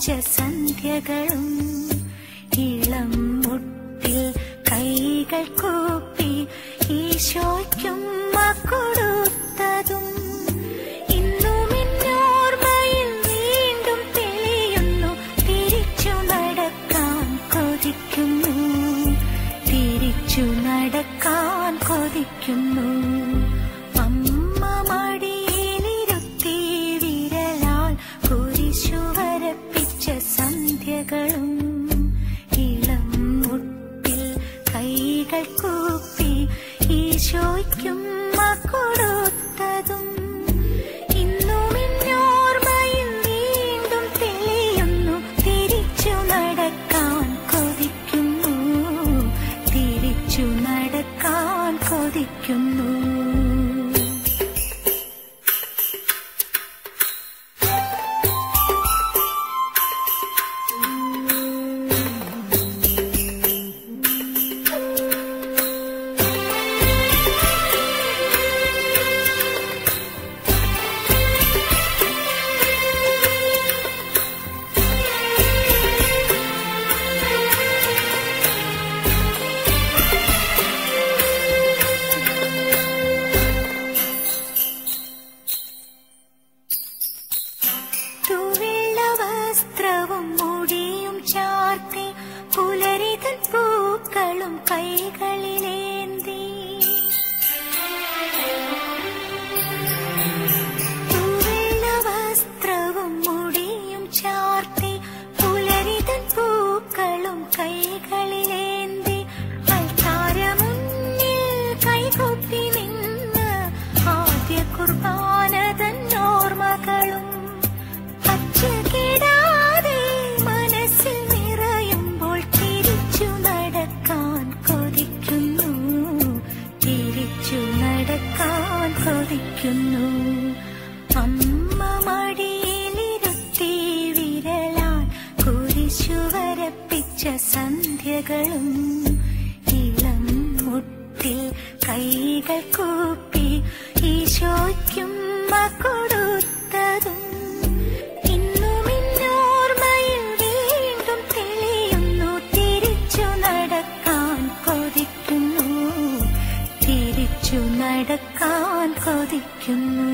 സന്ധ്യകളും ഇളം മുട്ടിൽ കൈകൾ കൂപ്പി ഈശോയ്ക്കും കൊടുത്തതും ഇന്നും എന്നോർമ്മയിൽ വീണ്ടും തെളിയുന്നു തിരിച്ചു നടക്കാൻ കൊതിക്കുന്നു തിരിച്ചു നടക്കാൻ കൊതിക്കുന്നു അമ്മ മടിയിലിരുത്തി വിരലാൽ കുരിശു വരപ്പിച്ച സന്ധ്യകളും ഇളം മുട്ടിൽ കൈകൾ കൂപ്പി ഈശോയ്ക്കും കൊടുത്തതും ഇന്നും എന്നോർമ്മയിൽ വീണ്ടും തെളിയുന്നു തിരിച്ചു നടക്കാൻ കൊതിക്കുന്നു തിരിച്ചു നടക്കാൻ കൊതിക്കുന്നു തൂവെള്ള വസ്ത്രവും മുടിയും ചാർത്തി പുലരിതൻ പൂക്കളും കൈകളിലേന്തി തൂവെള്ള വസ്ത്രവും മുടിയും ചാർത്തി പുലരിതൻ പൂക്കളും കൈകളിലേന്തി അൽത്താരമുന്നിൽ കൈകൊട്ടി നിന്ന് ആദ്യ കുർബാനതൻ ഓർമ്മകളും അച്ചുകിടാതെ മനസ്സിൽ നിറയുമ്പോൾ തിരിച്ചു നടക്കാൻ കൊതിക്കുന്നു തിരിച്ചു നടക്കാൻ കൊതിക്കുന്നു അമ്മ മടിയിലിരുത്തി വിരലാൽ കുരിശു വരപ്പിച്ച സന്ധ്യകളും ഇളം മുട്ടിൽ കൈകൾ കൂപ്പി ഈശോയ്ക്കും കൊടുത്തതും ഇന്നും എന്നോർമ്മയിൽ വീണ്ടും തെളിയുന്നു തിരിച്ചു നടക്കാൻ കൊതിക്കുന്നു തിരിച്ചു നടക്കാൻ കൊതിക്കുന്നു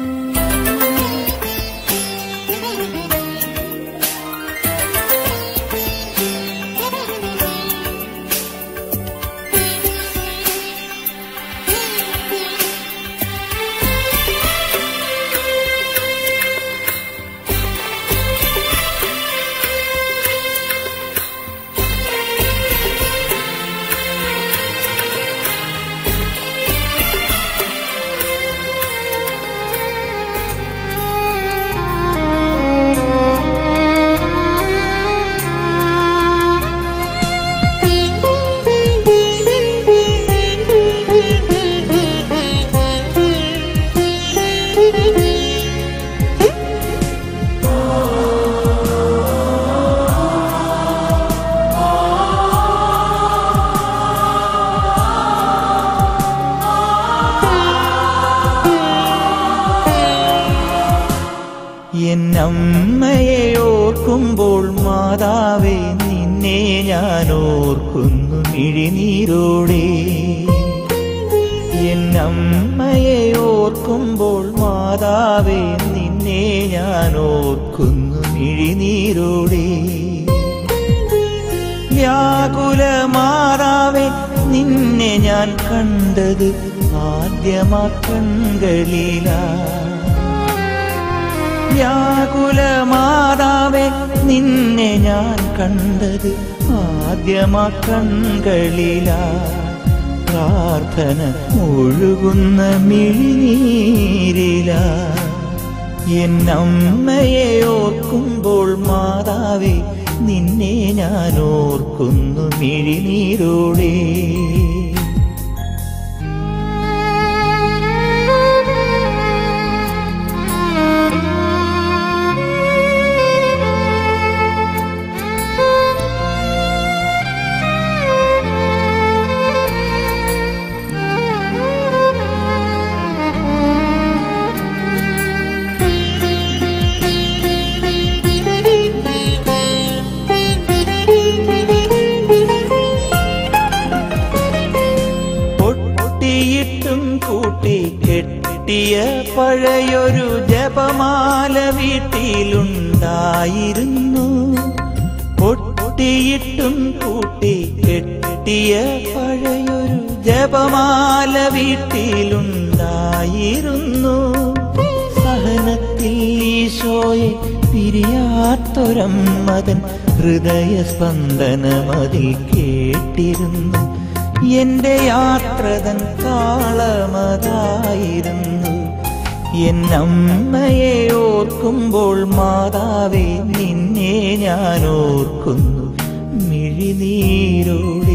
എന്നമ്മയെ ഓർക്കുമ്പോൾ മാതാവേ നിന്നെ ഞാൻ ഓർക്കുന്നു മിഴിനീരോടെ എന്നമ്മയെ ഓർക്കുമ്പോൾ മാതാവേ നിന്നെ ഞാൻ ഓർക്കുന്നു മിഴിനീരോടെ വ്യാകുല മാതാവേ നിന്നെ ഞാൻ കണ്ടത് ആദ്യമാ കൺകളിലാ വ്യാകുല മാതാവേ നിന്നെ ഞാൻ കണ്ടത് ആദ്യമാ കൺകളിലാ പ്രാർത്ഥന ഒഴുകുന്ന മിഴിനീരില എന്നമ്മയെ ഓർക്കുമ്പോൾ മാതാവേ നിന്നെ ഞാൻ ഓർക്കുന്നു മിഴിനീരോടെ Thank you. കെട്ടിയ പഴയൊരു ജപമാല വീട്ടിലുണ്ടായിരുന്നു പൊട്ടിയിട്ടും കൂട്ടി കെട്ടിയ പഴയൊരു ജപമാല വീട്ടിലുണ്ടായിരുന്നു സഹനത്തിൽ ഈശോയെ പിരിയാത്തൊരമ്മതൻ ഹൃദയസ്പന്ദനമതിൽ കേട്ടിരുന്നു എന്റെ യാത്രതൻ താളമതായിരുന്നു എന്നമ്മയെ ഓർക്കുമ്പോൾ മാതാവേ നിന്നെ ഞാൻ ഓർക്കുന്നു മിഴിനീരോടെ